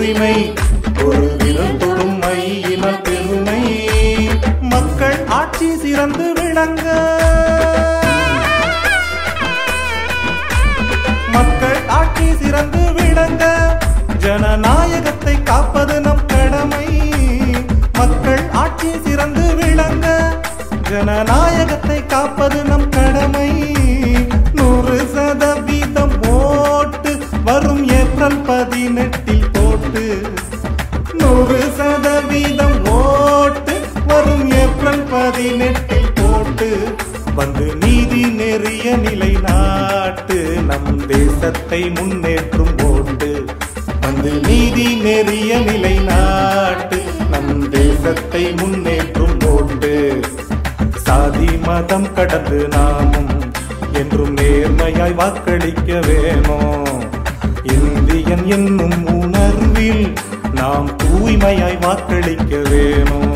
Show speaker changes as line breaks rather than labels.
உரிமை ஒரு விரல் தொடும் மையினால் பெருமை மக்கள் ஆட்சி சிறந்து விளங்க மக்கள் ஆட்சி சிறந்து விளங்க ஜனநாயகத்தை காப்பது நம் கடமை மக்கள் ஆட்சி சிறந்து விளங்க ஜனநாயகத்தை காப்பது நம் கடமை நூறு சதவீதம் ஓட்டு வரும் ஏப்ரல் பதினெட்டில் போட்டு நூறு சதவீதம் ஓட்டு வரும் ஏப்ரல் பதினெட்டில் போட்டு வந்து நீதி நெறிய நிலை நாட்டு நம் தேசத்தை முன்னேற்றும் ஓட்டு வந்து நீதி நெறிய நிலை நாட்டு நம் தேசத்தை முன்னேற்றும் ஓட்டு சாதி மதம் கடந்து நாமும் என்றும் நேர்மையாய் வாக்களிக்க வேணும் இந்தியன் என்னும் உணர்வில் நாம் தூய்மையாய் வாக்களிக்க வேணும்